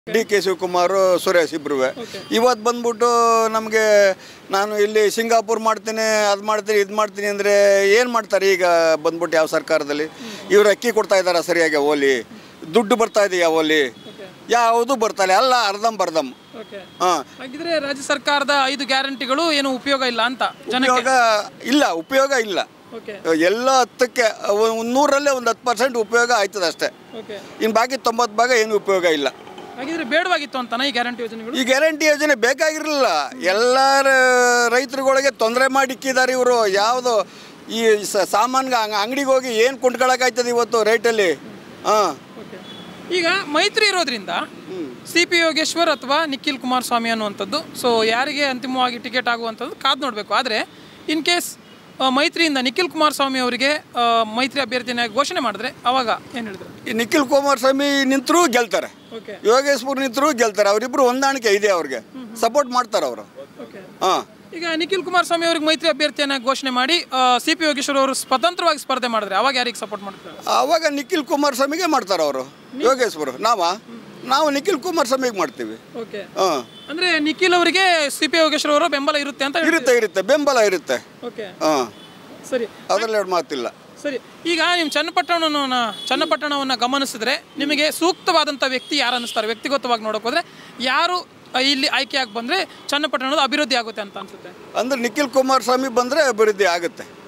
D K Shivakumar Suresh ಇಬ್ರು ಇವತ್ತು ಬಂದ್ಬಿಟ್ಟು ನಮಗೆ ನಾನು ಇಲ್ಲಿ ಸಿಂಗಾಪುರ್ ಮಾಡ್ತೀನಿ ಅದು ಮಾಡ್ತೀನಿ ಇದು ಮಾಡ್ತೀನಿ ಅಂದರೆ ಏನು ಮಾಡ್ತಾರೆ ಈಗ ಬಂದ್ಬಿಟ್ಟು ಯಾವ ಸರ್ಕಾರದಲ್ಲಿ ಇವ್ರು ಅಕ್ಕಿ ಕೊಡ್ತಾ ಇದ್ದಾರೆ ಸರಿಯಾಗಿ ಓಲಿ ದುಡ್ಡು ಬರ್ತಾ ಇದೆಯಾ ಓಲಿ ಯಾವುದು ಬರ್ತಾ ಇಲ್ಲ ಎಲ್ಲ ಅರ್ಧಂಬರ್ಧಂ ಓಕೆ ಹಾಂ ಹಾಗಿದ್ರೆ ರಾಜ್ಯ ಸರ್ಕಾರದ ಐದು ಗ್ಯಾರಂಟಿಗಳು ಏನು ಉಪಯೋಗ ಇಲ್ಲ ಅಂತ ಜನಕ್ಕೆ ಉಪಯೋಗ ಇಲ್ಲ ಉಪಯೋಗ ಇಲ್ಲ ಓಕೆ ಎಲ್ಲ ಹತ್ತಕ್ಕೆ ಒಂದು ನೂರಲ್ಲೇ ಒಂದು ಹತ್ತು ಪರ್ಸೆಂಟ್ ಉಪಯೋಗ ಆಯ್ತದೆ ಅಷ್ಟೇ ಓಕೆ ಇನ್ನು ಬಾಕಿ ತೊಂಬತ್ತು ಭಾಗ ಏನು ಉಪಯೋಗ ಇಲ್ಲ ಹಾಗಿದ್ರೆ ಬೇಡವಾಗಿತ್ತು ಅಂತನಾ ಈ ಗ್ಯಾರಂಟಿ ಯೋಜನೆಗಳು ಈ ಗ್ಯಾರಂಟಿ ಯೋಜನೆ ಬೇಕಾಗಿರಲಿಲ್ಲ ಎಲ್ಲ ರೈತರುಗಳಿಗೆ ತೊಂದರೆ ಮಾಡಿಕ್ಕಿದ್ದಾರೆ ಇವರು ಯಾವುದು ಈ ಸ- ಸಾಮಾನ್ಗೆ ಅಂಗಡಿಗೆ ಹೋಗಿ ಏನು ಕೊಂಡ್ಕೊಳಕಾಯ್ತದೆ ಇವತ್ತು ರೇಟಲ್ಲಿ ಹಾಂ ಓಕೆ ಈಗ ಮೈತ್ರಿ ಇರೋದ್ರಿಂದ ಸಿ ಪಿ ಯೋಗೇಶ್ವರ್ ಅಥವಾ ನಿಖಿಲ್ ಕುಮಾರಸ್ವಾಮಿ ಅನ್ನುವಂಥದ್ದು ಸೊ ಯಾರಿಗೆ ಅಂತಿಮವಾಗಿ ಟಿಕೆಟ್ ಆಗುವಂಥದ್ದು ಕಾದು ನೋಡಬೇಕು ಆದರೆ ಇನ್ ಕೇಸ್ ಮೈತ್ರಿಯಿಂದ ನಿಖಿಲ್ ಕುಮಾರಸ್ವಾಮಿ ಅವರಿಗೆ ಆ, ಮೈತ್ರಿ ಅಭ್ಯರ್ಥಿನ ಘೋಷಣೆ ಮಾಡಿದ್ರೆ ಅವಾಗ ಏನು ಹೇಳಿದ್ರು ಈ ನಿಖಿಲ್ ಕುಮಾರಸ್ವಾಮಿ ನಿಂತರೂ ಗೆಲ್ತಾರೆ ಓಕೆ ಯೋಗೇಶ್ಪುರ್ ನಿಂತರೂ ಗೆಲ್ತಾರೆ ಅವರಿಬ್ಬರು ಹೊಂದಾಣಿಕೆ ಇದೆ ಅವ್ರಿಗೆ ಸಪೋರ್ಟ್ ಮಾಡ್ತಾರೆ ಅವರು ಓಕೆ ಹಾಂ ಈಗ ನಿಖಿಲ್ ಕುಮಾರಸ್ವಾಮಿ ಅವ್ರಿಗೆ ಮೈತ್ರಿ ಅಭ್ಯರ್ಥಿಯನ್ನ ಘೋಷಣೆ ಮಾಡಿ ಸಿ ಪಿ ಯೋಗೇಶ್ವರ್ ಅವರು ಸ್ವತಂತ್ರವಾಗಿ ಸ್ಪರ್ಧೆ ಮಾಡಿದ್ರೆ ಅವಾಗ ಯಾರಿಗೆ ಸಪೋರ್ಟ್ ಮಾಡ್ತಾರೆ ಆವಾಗ ನಿಖಿಲ್ ಕುಮಾರಸ್ವಾಮಿಗೆ ಮಾಡ್ತಾರೆ ಅವರು ಯೋಗೇಶ್ವರ್ ನಾವಾ ನಾವು ನಿಖಿಲ್ ಕುಮಾರಸ್ವಾಮಿಗೆ ಮಾಡ್ತೀವಿ ಓಕೆ ಹಾಂ ಅಂದ್ರೆ ನಿಖಿಲ್ ಅವರಿಗೆ ಸಿ ಪಿ ಯೋಗೇಶ್ವರ್ ಅವರ ಬೆಂಬಲ ಇರುತ್ತೆ ಅಂತ ಹೇಳ್ತೀವಿ. ಇರುತ್ತೆ ಇರುತ್ತೆ ಬೆಂಬಲ ಇರುತ್ತೆ ಓಕೆ ಹಾಂ ಸರಿ ಅದರಲ್ಲಿ ಎರಡು ಮಾತಿಲ್ಲ ಸರಿ ಈಗ ನೀವು ಚನ್ನಪಟ್ಟಣವನ್ನ ಚನ್ನಪಟ್ಟಣವನ್ನು ಗಮನಿಸಿದ್ರೆ ನಿಮಗೆ ಸೂಕ್ತವಾದಂಥ ವ್ಯಕ್ತಿ ಯಾರು ಅನ್ನಿಸ್ತಾರೆ ವ್ಯಕ್ತಿಗತವಾಗಿ ನೋಡೋಕೆ ಹೋದ್ರೆ ಯಾರು ಆ, ಇಲ್ಲಿ ಆಯ್ಕೆಯಾಗಿ ಬಂದರೆ ಚನ್ನಪಟ್ಟಣದ ಅಭಿವೃದ್ಧಿ ಆಗುತ್ತೆ ಅಂತ ಅನ್ಸುತ್ತೆ ಅಂದ್ರೆ ನಿಖಿಲ್ ಕುಮಾರಸ್ವಾಮಿ ಬಂದರೆ ಅಭಿವೃದ್ಧಿ ಆಗುತ್ತೆ